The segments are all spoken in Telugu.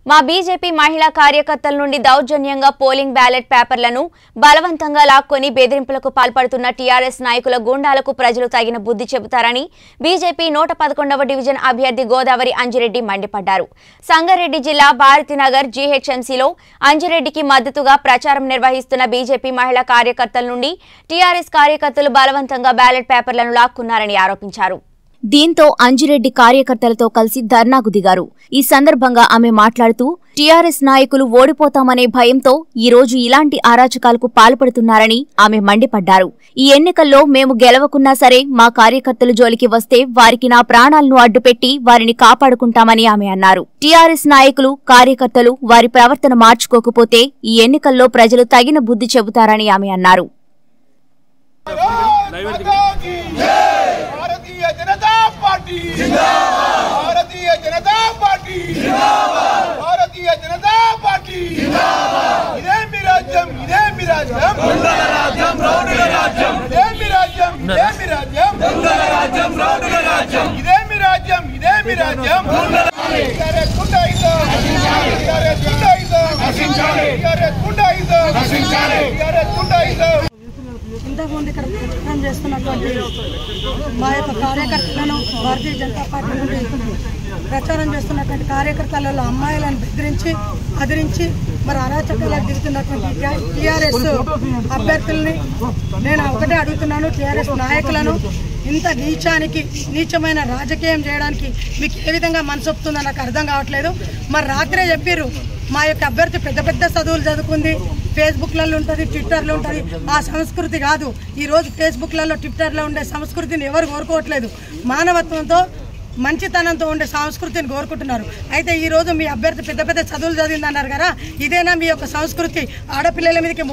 మా బీజేపీ మహిళా కార్యకర్తల నుండి దౌర్జన్యంగా పోలింగ్ బ్యాలెట్ పేపర్లను బలవంతంగా లాక్కొని బెదిరింపులకు పాల్పడుతున్న టీఆర్ఎస్ నాయకుల గూండాలకు ప్రజలు తగిన బుద్ధి చెబుతారని బీజేపీ నూట పదకొండవ డివిజన్ అభ్యర్థి గోదావరి అంజిరెడ్డి మండిపడ్డారు సంగారెడ్డి జిల్లా భారతీనగర్ జీహెచ్ఎంసీలో అంజిరెడ్డికి మద్దతుగా ప్రచారం నిర్వహిస్తున్న బీజేపీ మహిళా కార్యకర్తల నుండి టీఆర్ఎస్ కార్యకర్తలు బలవంతంగా బ్యాలెట్ పేపర్లను లాక్కున్నారని ఆరోపించారు దీంతో అంజిరెడ్డి కార్యకర్తలతో కలిసి ధర్నాకు దిగారు ఈ సందర్భంగా ఆమె మాట్లాడుతూ టీఆర్ఎస్ నాయకులు ఓడిపోతామనే భయంతో ఈ రోజు ఇలాంటి అరాచకాలకు పాల్పడుతున్నారని ఆమె మండిపడ్డారు ఈ ఎన్నికల్లో మేము గెలవకున్నా సరే మా కార్యకర్తలు జోలికి వస్తే వారికి నా ప్రాణాలను అడ్డుపెట్టి వారిని కాపాడుకుంటామని ఆమె అన్నారు టీఆర్ఎస్ నాయకులు కార్యకర్తలు వారి ప్రవర్తన మార్చుకోకపోతే ఈ ఎన్నికల్లో ప్రజలు తగిన బుద్ధి చెబుతారని ఆమె అన్నారు భారతీయ జనతా పార్టీ భారతీయ జనతా పార్టీ భారతీయ జనతా పార్టీ ఇదే మీ రాజ్యం ఇదే మీ రాజ్యం ఇదే మీ రాజ్యం ఇదే మీ రాజ్యం ఇదే మీ రాజ్యం ఇదే మీ రాజ్యం టీఆర్ఎస్ గుండాయిజం టీఆర్ఎస్ గుండాయిజం టీఆర్ఎస్ గుండాయిజం టీఆర్ఎస్ గుండాయిజం ఇంతకుముందు ఇక్కడ ప్రచారం చేస్తున్నటువంటి మా యొక్క కార్యకర్తలను భారతీయ జనతా పార్టీ నుండి ప్రచారం చేస్తున్నటువంటి కార్యకర్తలలో అమ్మాయిలను బెదిరించి అదిరించి మరి అరాచకాలకు దిగుతున్నటువంటి టీఆర్ఎస్ అభ్యర్థుల్ని నేను ఒకటే అడుగుతున్నాను టీఆర్ఎస్ నాయకులను ఇంత నీచానికి నీచమైన రాజకీయం చేయడానికి మీకు ఏ విధంగా మనసు ఒప్పుతుందో నాకు అర్థం కావట్లేదు మరి రాత్రే చెప్పారు మా యొక్క అభ్యర్థి పెద్ద పెద్ద చదువులు చదువుకుంది ఫేస్బుక్లలో ఉంటుంది ట్విట్టర్లో ఉంటుంది ఆ సంస్కృతి కాదు ఈరోజు ఫేస్బుక్లలో ట్విట్టర్లో ఉండే సంస్కృతిని ఎవరు కోరుకోవట్లేదు మానవత్వంతో మంచితనంతో ఉండే సంస్కృతిని కోరుకుంటున్నారు అయితే ఈ రోజు మీ అభ్యర్థి పెద్ద పెద్ద చదువులు చదివింది అన్నారు కదా ఇదేనా మీ యొక్క సంస్కృతి ఆడపిల్లల మీదకి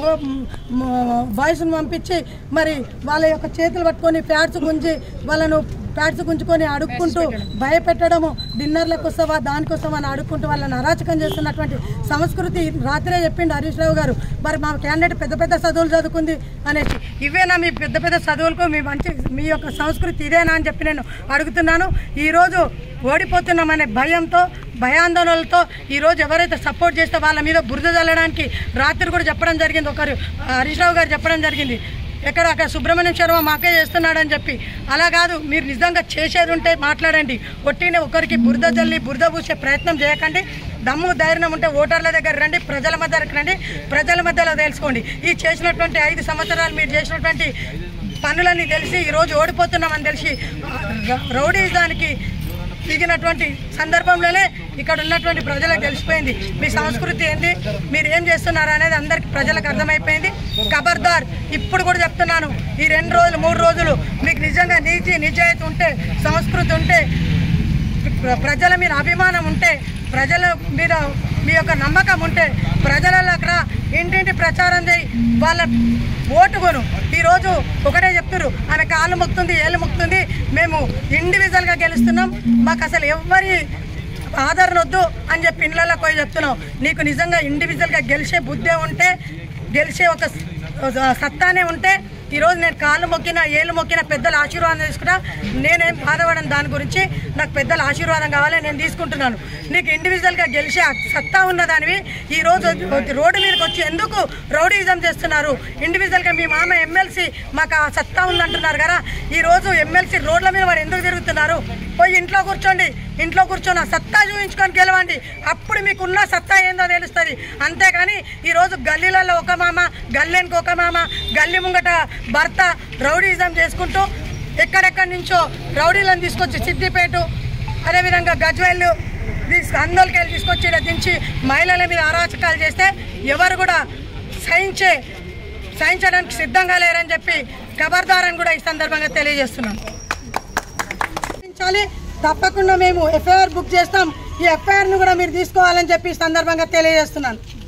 బాయ్స్ను పంపించి మరి వాళ్ళ యొక్క చేతులు పట్టుకొని ప్యాడ్స్ గుంజి వాళ్ళను ప్యాడ్స్ గుంజుకొని అడుక్కుంటూ భయపెట్టడము డిన్నర్లకు వస్తావా దానికోసం అని అడుక్కుంటూ వాళ్ళని అరాచకం చేస్తున్నటువంటి సంస్కృతి రాత్రే చెప్పిండు హరీష్ రావు గారు మరి మా క్యాండిడేట్ పెద్ద పెద్ద చదువులు చదువుకుంది అనేసి ఇవేనా మీ పెద్ద పెద్ద చదువులకు మీ మంచి మీ యొక్క సంస్కృతి ఇదేనా అని చెప్పి నేను అడుగుతున్నాను ఈరోజు ఓడిపోతున్నామనే భయంతో భయాందోళనలతో ఈరోజు ఎవరైతే సపోర్ట్ చేస్తే వాళ్ళ మీద బురద చల్లడానికి రాత్రి కూడా చెప్పడం జరిగింది ఒకరు హరీష్ రావు గారు చెప్పడం జరిగింది ఎక్కడ అక్కడ సుబ్రహ్మణ్యం శర్మ మాకే చేస్తున్నాడని చెప్పి అలా కాదు మీరు నిజంగా చేసేది ఉంటే మాట్లాడండి ఒట్టినే ఒకరికి బురద జల్లి బురద పూసే ప్రయత్నం చేయకండి దమ్ము ధైర్యం ఉంటే ఓటర్ల దగ్గర రండి ప్రజల మధ్యకి రండి ప్రజల మధ్యలో తెలుసుకోండి ఈ చేసినటువంటి ఐదు సంవత్సరాలు మీరు చేసినటువంటి పనులన్నీ తెలిసి ఈరోజు ఓడిపోతున్నామని తెలిసి రౌడీజానికి దిగినటువంటి సందర్భంలోనే ఇక్కడ ఉన్నటువంటి ప్రజలకు తెలిసిపోయింది మీ సంస్కృతి ఏంటి మీరు ఏం చేస్తున్నారు అనేది అందరికి ప్రజలకు అర్థమైపోయింది ఖబర్దార్ ఇప్పుడు కూడా చెప్తున్నాను ఈ రెండు రోజులు మూడు రోజులు మీకు నిజంగా నీతి నిజాయితీ ఉంటే సంస్కృతి ఉంటే ప్ర- ప్రజల మీద అభిమానం ఉంటే ప్రజల మీద మీ యొక్క నమ్మకం ఉంటే ప్రజలలో అక్కడ ఇంటింటి ప్రచారం చేయి వాళ్ళ ఓటు కొను ఈరోజు ఒకటే చెప్తున్నారు ఆమె కాళ్ళు మొక్కుతుంది ఏళ్ళు మొక్కుతుంది మేము ఇండివిజువల్గా గెలుస్తున్నాం మాకు అసలు ఎవరి ఆదరణ వద్దు అని చెప్పి ఇళ్ళలో పోయి చెప్తున్నాం నీకు నిజంగా ఇండివిజువల్గా గెలిచే బుద్ధే ఉంటే గెలిచే ఒక స- సత్తానే ఉంటే ఈరోజు నేను కాళ్ళు మొక్కిన ఏళ్ళు మొక్కిన పెద్దల ఆశీర్వాదం తీసుకున్నా నేనేం బాధపడను దాని గురించి నాకు పెద్దల ఆశీర్వాదం కావాలి నేను తీసుకుంటున్నాను నీకు ఇండివిజువల్గా గెలిచే ఆ సత్తా ఉన్నదానివి ఈ రోజు రోడ్డు మీదకి వచ్చి ఎందుకు రౌడీజం చేస్తున్నారు ఇండివిజువల్గా మీ మామ ఎమ్మెల్సీ మాకు ఆ సత్తా ఉందంటున్నారు కదా ఈ రోజు ఎమ్మెల్సీ రోడ్ల మీద మరి ఎందుకు తిరుగుతున్నారు పోయి ఇంట్లో కూర్చోండి ఇంట్లో కూర్చొని ఆ సత్తా చూపించుకొని గెలవండి అప్పుడు మీకున్న సత్తా ఏందో తెలుస్తుంది అంతేగాని ఈరోజు గల్లీలలో ఒక మామ గల్లీనికి ఒక మామ గల్లీ ముంగట భర్త రౌడీజం చేసుకుంటూ ఎక్కడెక్కడి నుంచో రౌడీలను తీసుకొచ్చి సిద్దిపేట అదేవిధంగా గజ్వేళ్ళు తీసుకు అందరికి వెళ్ళి తీసుకొచ్చి ఈడ దించి మహిళల మీద అరాచకాలు చేస్తే ఎవరు కూడా సహించే సహించడానికి సిద్ధంగా లేరని చెప్పి ఖబర్దారని కూడా ఈ సందర్భంగా తెలియజేస్తున్నాను పాటించాలి తప్పకుండా మేము ఎఫ్ఐఆర్ బుక్ చేస్తాం ఈ ఎఫ్ఐఆర్ ను కూడా మీరు తీసుకోవాలని చెప్పి ఈ సందర్భంగా తెలియజేస్తున్నాను